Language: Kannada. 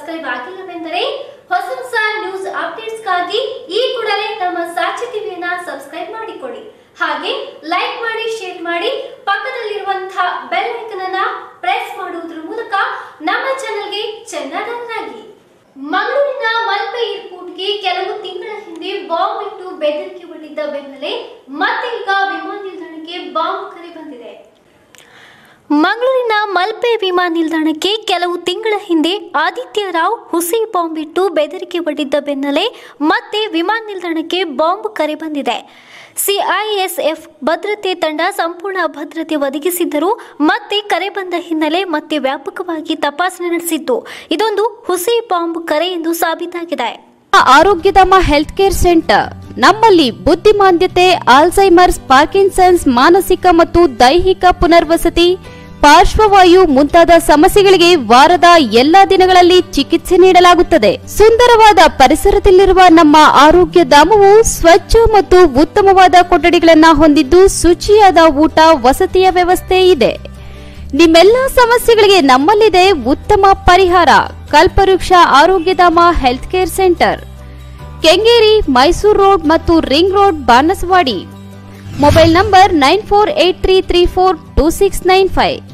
ಸಬ್ಸ್ಕ್ರೈಬ್ ಆಗಿಲ್ಲವೆಂದರೆ ಹೊಸ ಹೊಸ ನ್ಯೂಸ್ ಅಪ್ಡೇಟ್ಸ್ಗಾಗಿ ಈ ಕೂಡಲೇ ನಮ್ಮ ಸಾಕ್ಷಿ ಟಿವಿಯನ್ನ ಸಬ್ಸ್ಕ್ರೈಬ್ ಮಾಡಿಕೊಳ್ಳಿ ಹಾಗೆ ಲೈಕ್ ಮಾಡಿ ಶೇರ್ ಮಾಡಿ ಪಕ್ಕದಲ್ಲಿರುವಂತಹ ಬೆಲ್ ಐಕನ್ ಅನ್ನ ಪ್ರೆಸ್ ಮಾಡುವುದರ ಮೂಲಕ ನಮ್ಮ ಚಾನೆಲ್ಗೆ ಚೆನ್ನಾಗಿ ಮಂಗಳೂರಿನ ಮಲ್ಪೆ ಏರ್ಪೋರ್ಟ್ಗೆ ಕೆಲವು ತಿಂಗಳ ಹಿಂದೆ ಬಾಂಬ್ ಇಟ್ಟು ಬೆದರಿಕೆ ಒಡ್ಡಿದ್ದ ಬೆನ್ನಲ್ಲೇ ಮತ್ತೆ ಈಗ ವಿಮಾನ ನಿಲ್ದಾಣಕ್ಕೆ ಬಾಂಬ್ ಕರೆ ಬಂದಿದೆ ಮಂಗಳೂರಿನ ಮಲ್ಪೆ ವಿಮಾನ ನಿಲ್ದಾಣಕ್ಕೆ ಕೆಲವು ತಿಂಗಳ ಹಿಂದೆ ಆದಿತ್ಯ ರಾವ್ ಹುಸಿ ಬಾಂಬ್ ಇಟ್ಟು ಬೆದರಿಕೆ ಒಡ್ಡಿದ್ದ ಬೆನ್ನಲ್ಲೇ ಮತ್ತೆ ವಿಮಾನ ನಿಲ್ದಾಣಕ್ಕೆ ಬಾಂಬ್ ಕರೆ ಬಂದಿದೆ ಸಿಐಎಸ್ಎಫ್ ಭದ್ರತೆ ತಂಡ ಸಂಪೂರ್ಣ ಭದ್ರತೆ ಒದಗಿಸಿದ್ದರೂ ಮತ್ತೆ ಕರೆ ಬಂದ ಹಿನ್ನೆಲೆ ಮತ್ತೆ ವ್ಯಾಪಕವಾಗಿ ತಪಾಸಣೆ ನಡೆಸಿತ್ತು ಇದೊಂದು ಹುಸಿ ಬಾಂಬ್ ಕರೆ ಎಂದು ಸಾಬೀತಾಗಿದೆ ಆರೋಗ್ಯಧಾಮ ಹೆಲ್ತ್ ಕೇರ್ ಸೆಂಟರ್ ನಮ್ಮಲ್ಲಿ ಬುದ್ಧಿಮಾಂದ್ಯತೆ ಆಲ್ಝೈಮರ್ಸ್ ಪಾರ್ಕಿನ್ಸನ್ಸ್ ಮಾನಸಿಕ ಮತ್ತು ದೈಹಿಕ ಪುನರ್ವಸತಿ ಪಾರ್ಶ್ವವಾಯು ಮುಂತಾದ ಸಮಸ್ಯೆಗಳಿಗೆ ವಾರದ ಎಲ್ಲಾ ದಿನಗಳಲ್ಲಿ ಚಿಕಿತ್ಸೆ ನೀಡಲಾಗುತ್ತದೆ ಸುಂದರವಾದ ಪರಿಸರದಲ್ಲಿರುವ ನಮ್ಮ ಆರೋಗ್ಯ ಧಾಮವು ಸ್ವಚ್ಛ ಮತ್ತು ಉತ್ತಮವಾದ ಕೊಠಡಿಗಳನ್ನ ಹೊಂದಿದ್ದು ಶುಚಿಯಾದ ಊಟ ವಸತಿಯ ವ್ಯವಸ್ಥೆ ಇದೆ ನಿಮ್ಮೆಲ್ಲ ಸಮಸ್ಯೆಗಳಿಗೆ ನಮ್ಮಲ್ಲಿದೆ ಉತ್ತಮ ಪರಿಹಾರ Kalpavriksha Arogyadhama health care centre Kengeri Mysore road ಮತ್ತು ring road Banaswadi mobile number nine four eight three three four two six nine five